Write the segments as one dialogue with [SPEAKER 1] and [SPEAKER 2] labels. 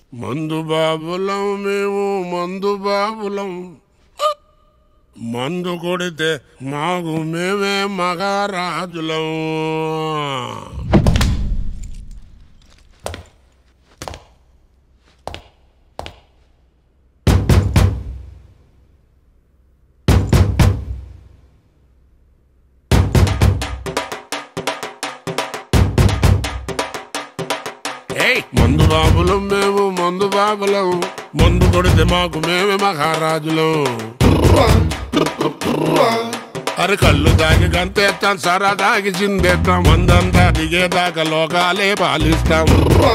[SPEAKER 1] మందు బాబులం మేము మందు బాబులం మందు కొడితే మాకు మేమే మగారాజులం ఏయ్ మందు బాబులం మేము మందు బాబులం మందు కొడితే మాకు మేమే మహారాజులం అరే కళ్ళు దాగి గంతేస్తాం సరా దాగి చిందేస్తాం మందంతా దిగేదాకా లోకాలే పాలిస్తాం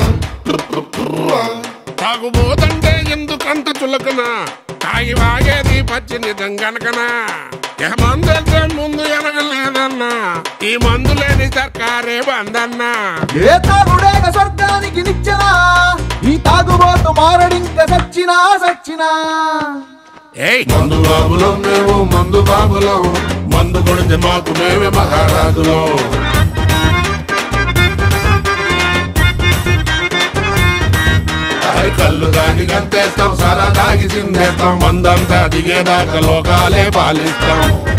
[SPEAKER 1] తాగుబోతంటే ఎందుకంత చులకన తాగి వాగేది పచ్చి నిజం గనకనా ఇక మందంటే ముందు ఎనగలేదన్నా ఈ మందు లేని సర్కారే బందన్నా
[SPEAKER 2] ఏ తాగుడేగ స్వర్గానికి నిచ్చెనా ఈ తాగుబోతు మారడింక సచ్చినా సచ్చినా
[SPEAKER 1] ఏయ్ మందు బాబులం మేము మందు బాబులం మందు కొడితే మాకు మేమే మహారాజులం అరే కళ్ళు దాగి గంతేస్తాం సరా దాగి చిందేస్తాం మందంతా దిగేదాకా లోకాలే పాలిస్తాం